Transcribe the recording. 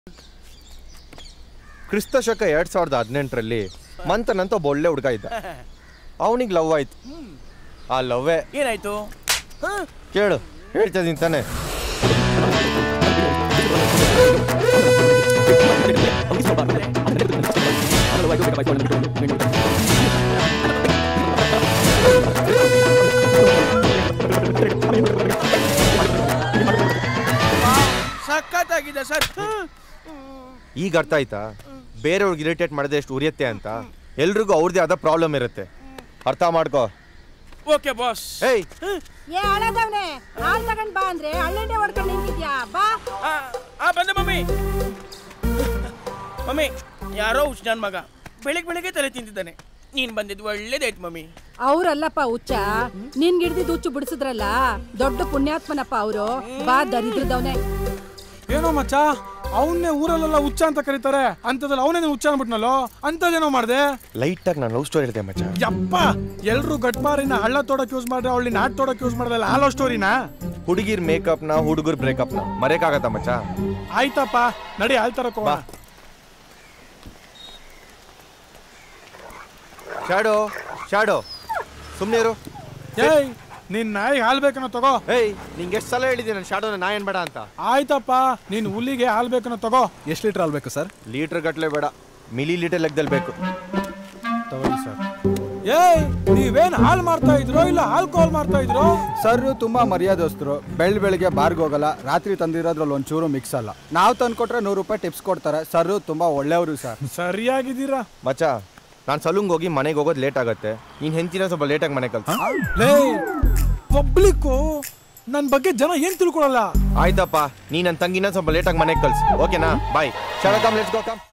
ಕ್ರಿಸ್ತ ಶಕ ಎರಡ್ ಸಾವಿರದ ಹದಿನೆಂಟರಲ್ಲಿ ಮಂಥನ್ ಅಂತ ಒಬ್ಬ ಒಳ್ಳೆ ಹುಡುಗ ಇದ್ದ ಅವನಿಗೆ ಲವ್ ಆಯ್ತು ಆ ಲವ್ವೇ ಏನಾಯ್ತು ಕೇಳು ಹೇಳ್ತಾ ಇದೀನಿ ತಾನೆ ಸಖತ್ತಾಗಿದೆ ಸರ್ ಈಗ ಅರ್ಥ ಆಯ್ತಾ ಬೇರೆಯವ್ರಿಗೆ ಇರಿಟೇಟ್ ಮಾಡದೆ ಎಷ್ಟು ಉರಿಯತ್ತೆ ಅಂತ ಎಲ್ರಿಗೂ ಅವ್ರದ್ದೇ ಆದ ಪ್ರಾಬ್ಲಮ್ ಇರುತ್ತೆ ಅರ್ಥ ಮಾಡ್ಕೋ ಓಕೆ ಬಾಸ್ ಏಯ್ ಏ ಹಳದವ್ನೆ ಹಾಲ್ ತಗೊಂಡ್ ಬಾ ಅಂದ್ರೆ ಹಳ್ಳೆಣ್ಣೆ ಹೊಡ್ಕೊಂಡು ನಿಂತಿದ್ಯಾ ಬಾ ಆ ಬಂದೆ ಮಮ್ಮಿ ಮಮ್ಮಿ ಯಾರೋ ಹುಚ್ಚ ನನ್ನ ಮಗ ಬೆಳಿಗ್ಗೆ ಬೆಳಿಗ್ಗೆ ತಲೆ ತಿಂತಿದ್ದಾನೆ ನೀನ್ ಬಂದಿದ್ದು ಒಳ್ಳೇದಾಯ್ತು ಮಮ್ಮಿ ಅವ್ರಲ್ಲಪ್ಪ ಹುಚ್ಚ ನಿನ್ ಗಿಡ್ದಿದ್ ಹುಚ್ಚು ಬಿಡಿಸಿದ್ರಲ್ಲ ದೊಡ್ಡ ಪುಣ್ಯಾತ್ಮನಪ್ಪ ಅವರು ಬಾ ದರಿದ್ರದವ್ನೆ ಏನೋ ಮಚ್ಚ ಅವನ್ನೇ ಊರಲ್ಲೆಲ್ಲ ಹುಚ್ಚ ಅಂತ ಕರೀತಾರೆ ಅಂತದ್ರಲ್ಲಿ ಅವನೇ ಹುಚ್ಚ ಅನ್ಬಿಟ್ನಲ್ಲೋ ಅಂತದೇನೋ ಮಾಡ್ದೆ ಲೈಟಾಗಿ ನಾನು ಲವ್ ಸ್ಟೋರಿ ಇರುತ್ತೆ ಮಚ್ಚ ಯಪ್ಪ ಎಲ್ರು ಗಟ್ಮಾರಿನ ಹಳ್ಳ ತೋಡಕ್ ಯೂಸ್ ಮಾಡ್ರೆ ಅವಳಿ ನಾಟ್ ತೋಡಕ್ ಯೂಸ್ ಮಾಡ್ದಲ್ಲ ಹಾಲೋ ಸ್ಟೋರಿನಾ ಹುಡುಗಿರ್ ಮೇಕಪ್ನ ಹುಡುಗರ್ ಬ್ರೇಕಪ್ನ ಮರೆಯಕ್ಕಾಗತ್ತ ಮಚ್ಚ ಆಯ್ತಪ್ಪ ನಡಿ ಹಾಲ್ ತರಕ್ ಹೋಗೋಣ. ಬಾ. ಶಾಡೋ ಶಾಡೋ ಸುಮ್ಮನೆ ಇರು ಏಯ್ ನಿನ್ ನಾಯಿ ಹಾಲ್ ಬೇಕನ್ನ ತಗೋ ಏಯ್ ನಿಂಗೆ ಎಷ್ಟು ಸಲ ಹೇಳಿದ್ದೀನಿ ನಾನು ಶಾಡೋನ ನಾ ಏನ್ ಬೇಡ ಅಂತ ಆಯ್ತಪ್ಪ ನೀನ್ ಹುಲ್ಲಿಗೆ ಹಾಲ್ ಬೇಕನ್ನ ತಗೋ ಎಷ್ಟು ಲೀಟರ್ ಹಾಲ್ ಬೇಕು ಸರ್ ಲೀಟರ್ ಗಟ್ಲೆ ಬೇಡ ಮಿಲಿ ಲೀಟರ್ ಲೆಕ್ಕದಲ್ಲಿ ಬೇಕು ತಗೊಳ್ಳಿ ಸರ್ ಏಯ್ ನೀವೇನ್ ಹಾಲ್ ಮಾಡ್ತಾ ಇದ್ರೋ ಇಲ್ಲ ಆಲ್ಕೋಹಾಲ್ ಮಾಡ್ತಾ ಇದ್ರೋ ಸರ್ ತುಂಬಾ ಮರ್ಯಾದಸ್ತರು ಬೆಳ್ ಬೆಳಿಗ್ಗೆ ಬಾರ್ಗ್ ಹೋಗಲ್ಲ ರಾತ್ರಿ ತಂದಿರೋದ್ರಲ್ಲಿ ಒಂಚೂರು ಮಿಕ್ಸ್ ಅಲ್ಲ ನಾವು ತಂದ್ಕೊಟ್ರೆ ನೂರು ರೂಪಾಯಿ ಟಿಪ್ಸ್ ಕೊಡ್ತಾರೆ ಸರ್ ತುಂಬಾ ಒಳ್ಳೆಯವರು ಸರ್ ಸರಿಯಾಗಿದ್ದೀರಾ ಮಚ್ಚ ನಾನು ಸಲೂನ್ಗೆ ಹೋಗಿ ಮನೆಗೆ ಹೋಗೋದು ಲೇಟ್ ಆಗುತ್ತೆ ನೀನು ಹೆಂಚಿನ ಸ್ವಲ್ಪ ಲೇಟಾಗಿ ಮನೆ ಕಲ್ಸ ಲೇ ಪಬ್ಲಿಕ್ಕು ನನ್ ಬಗ್ಗೆ ಜನ ಏನ್ ತಿಳ್ಕೊಳಲ್ಲ ಆಯ್ತಪ್ಪ ನೀ ನನ್ನ ತಂಗಿನ ಸ್ವಲ್ಪ ಲೇಟಾಗಿ ಮನೆಗೆ ಕಳ್ಸಿ ಓಕೆನಾ bye shadow come let's go come